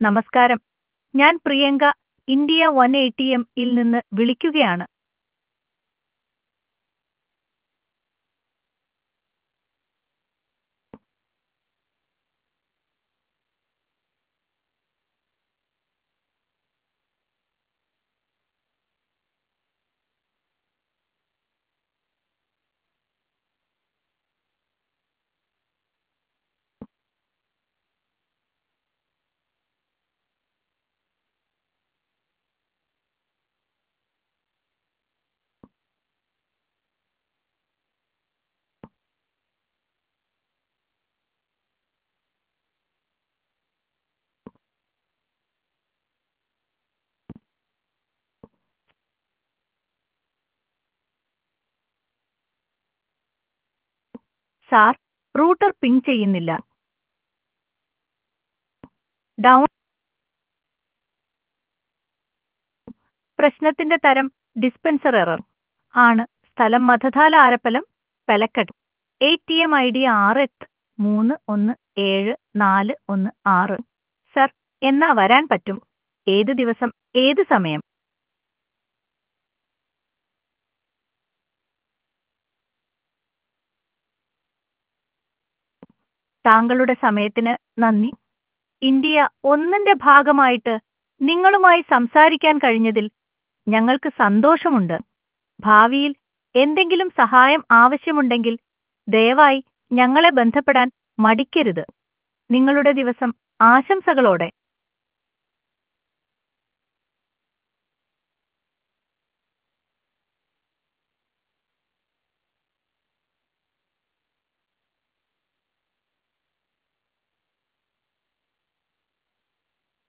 നമസ്കാരം ഞാൻ Priyanka India one A T M ഇൽ നിന്ന് വിളിക്കുകയാണ് സാർ റൂട്ടർ പിങ് ചെയ്യുന്നില്ല ഡൗൺ പ്രശ്നത്തിന്റെ തരം ഡിസ്പെൻസർ എറർ ആണ് സ്ഥലം മധതാല ആരപ്പലം പെലക്കട് A T M I D ആറ് എട്ട് മൂന്ന് ഒന്ന് ഏഴ് നാല് ഒന്ന് ആറ് സർ എന്നാ വരാൻ പറ്റും ഏത് ദിവസം ഏത് സമയം താങ്കളുടെ സമയത്തിന് നന്ദി ഇന്ത്യ ഒന്നിന്റെ ഭാഗമായിട്ട് നിങ്ങളുമായി സംസാരിക്കാൻ കഴിഞ്ഞതിൽ ഞങ്ങൾക്ക് സന്തോഷമുണ്ട് ഭാവിയിൽ എന്തെങ്കിലും സഹായം ആവശ്യമുണ്ടെങ്കിൽ ദയവായി ഞങ്ങളെ ബന്ധപ്പെടാൻ മടിക്കരുത് നിങ്ങളുടെ ദിവസം ആശംസകളോടെ